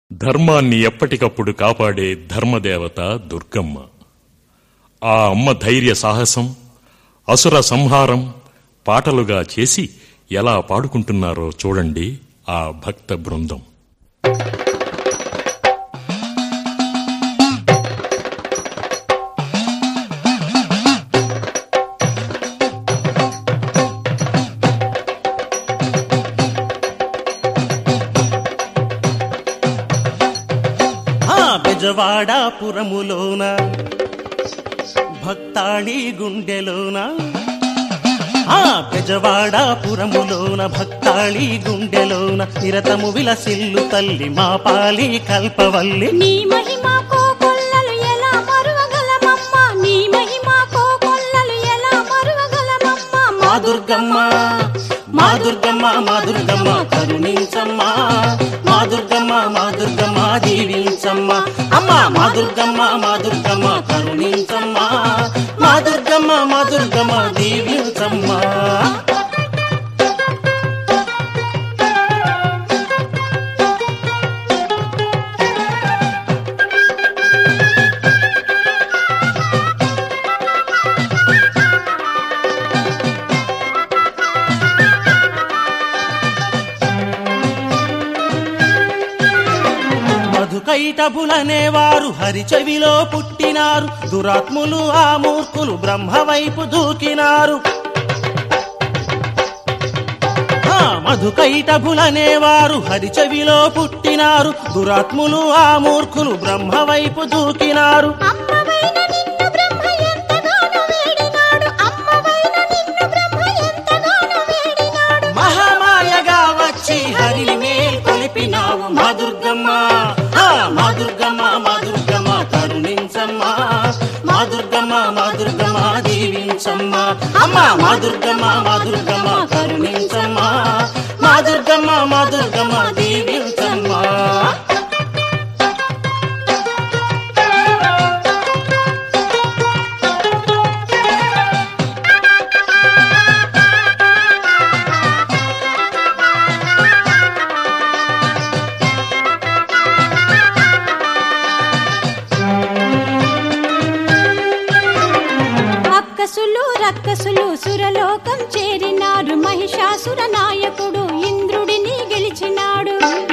ధర్మాన్ని ఎప్పటికప్పుడు కాపాడే ధర్మదేవత దుర్గమ్మ ఆ అమ్మ ధైర్య సాహసం అసుర సంహారం పాటలుగా చేసి ఎలా పాడుకుంటున్నారో చూడండి ఆ భక్త బృందం ఆ బెజవాడాపురములోన భక్తాళి గుండెలోన ఆ బెజవాడాపురములోన భక్తాళి గుండెలోన నిరతము విలసిల్లు తల్లి మా పాలి కల్పవల్లి నీ మహిమ కోకొల్లలు ఎలా మరువగలమమ్మ నీ మహిమ కోకొల్లలు ఎలా మరువగలమమ్మ మా దుర్గమ్మ మా దుర్గమ్మ మా దుర్గమ్మ కరుణించమ్మా మా దుర్గమ్మ మా దుర్గమ్మ దీవించమ్మా అమ్మా మా దుర్గమ్మ మా దుర్గమ్మ కరుణించమ్మా మా దుర్గమ్మ మా దుర్గమ్మ దీవించమ్మా మధుకైటభులనేవారు హరిచెవిలో పుట్టినారు దురాత్ములు ఆ మూర్ఖులు బ్రహ్మ వైపు దూకినారు ఆ మధుకైటభులనేవారు హరిచెవిలో పుట్టినారు దురాత్ములు ఆ మూర్ఖులు బ్రహ్మ వైపు దూకినారు అమ్మవైన నిన్ను బ్రహ్మ ఎంతగానో వేడినాడు అమ్మవైన నిన్ను బ్రహ్మ ఎంతగానో వేడినాడు మహామాయగా వచ్చి హరిని మేల్కొలిపినావు మా దుర్గమ్మ ఆ, మా దుర్గమ్మ మా దుర్గమ్మ కరుణించమ్మా మా దుర్గమ్మ మా దుర్గమ్మ దీవించమ్మా అమ్మా మా దుర్గమ్మ మా దుర్గమ్మ కరుణించమ్మా మా దుర్గమ్మ మా దుర్గమ్మ దీవించమ్మా అక్కసులు రక్కసులు సురలోకం చేరినారు మహిషాసుర నాయకుడు ఇంద్రుడిని గెలిచినాడు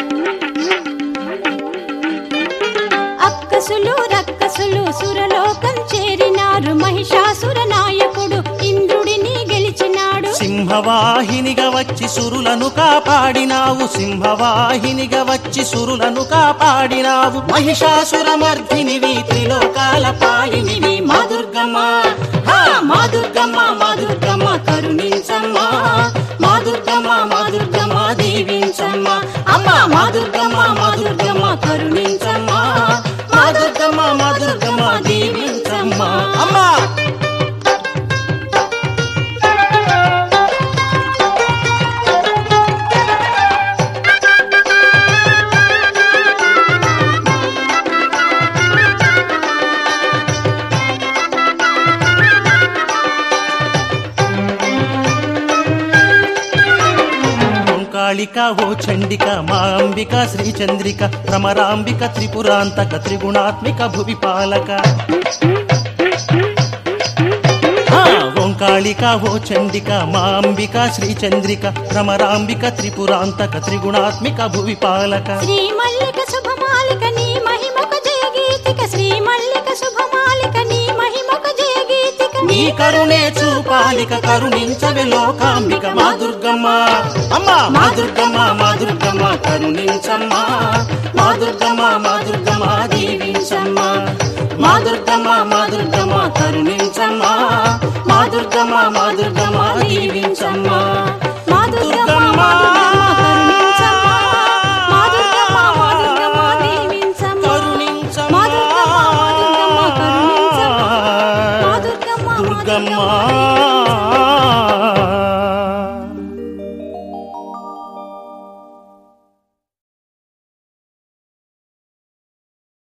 అక్కసులు రక్కసులు సురలోకం చేరినారు మహిషాసుర నాయకుడు ఇంద్రుడిని గెలిచినాడు సింహవాహినిగా వచ్చి సురులను కాపాడినావు సింహవాహినిగా వచ్చి సురులను కాపాడినావు మహిషాసురమర్ధినివి త్రిలోకాల పాలినివి మా దుర్గమ్మ హా, మా దుర్గమ్మ మా దుర్గమ్మ కరుణించమ్మా మా దుర్గమ్మ మా దుర్గమ్మ దీవించమ్మా అమ్మా మా దుర్గమ్మ మా దుర్గమ్మ కరుణించమ్మా మా దుర్గమ్మ మా దుర్గమ్మ దీవించమ్మా అమ్మా ఓంకాళిక ఓ చండిక మా అంబిక శ్రీ చంద్రిక భ్రమరాంబిక త్రిపురాంతక త్రిగుణాత్మిక భువి పాలక ఆ, ఓంకాళిక ఓ చండిక మా అంబిక శ్రీ చంద్రిక భ్రమరాంబిక త్రిపురాంతక త్రిగుణాత్మిక భువి పాలక శ్రీ మల్లిక శుభమాలిక నీ మహిమక జయ గీతిక శ్రీ మల్లిక శుభమాలిక నీ మహిమక జయ గీతిక నీ కరుణే చూపాలిక కరుణించవే లోకాంబిక మా దుర్గమ్మ అమ్మా మా దుర్గమ్మ మా దుర్గమ్మ కరుణించమ్మా మా దుర్గమ్మ మా దుర్గమ్మ దీవించమ్మా మా దుర్గమ్మ మా దుర్గమ్మ కరుణించమ్మా మా దుర్గమ్మ మా దుర్గమ్మ దీవించమ్మా మా దుర్గమ్మ మా దుర్గమ్మ కరుణించమ్మ మా దుర్గమ్మ మా దుర్గమ్మ దీవించమ్మ మా దుర్గమ్మ మా దుర్గమ్మ మా దుర్గమ్మ మా దుర్గమ్మ దుర్గమ్మ